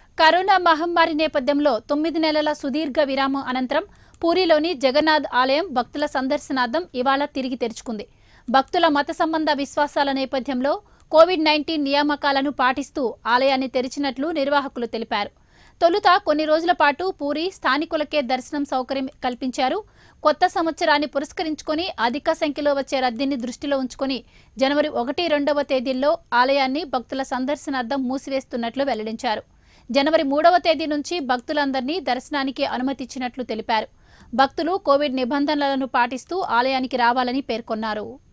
corona మహమ్మారి నేపథ్యంలో తొమ్మిది నెలల సుదీర్ఘ విరామం అనంతరం పూరిలోని జగన్నాథ్ ఆలయం భక్తుల సందర్శనార్థం ఇవాళ తిరిగి తెరుచుకుంది భక్తుల మత సంబంధ విశ్వాసాల నేపథ్యంలో కోవిడ్ నైన్టీన్ నియామకాలను పాటిస్తూ ఆలయాన్ని తెరిచినట్లు నిర్వాహకులు తెలిపారు తొలుత కొన్ని రోజుల పాటు పూరి స్థానికులకే దర్శనం సౌకర్యం కల్పించారు కొత్త సంవత్సరాన్ని పురస్కరించుకొని అధిక సంఖ్యలో వచ్చే రద్దీని దృష్టిలో ఉంచుకొని జనవరి ఒకటి రెండవ తేదీల్లో ఆలయాన్ని భక్తుల సందర్శనార్థం మూసివేస్తున్నట్లు వెల్లడించారు జనవరి మూడవ తేదీ నుంచి భక్తులందరినీ దర్శనానికి అనుమతిచ్చినట్లు తెలిపారు భక్తులు కోవిడ్ నిబంధనలను పాటిస్తూ ఆలయానికి రావాలని పేర్కొన్నారు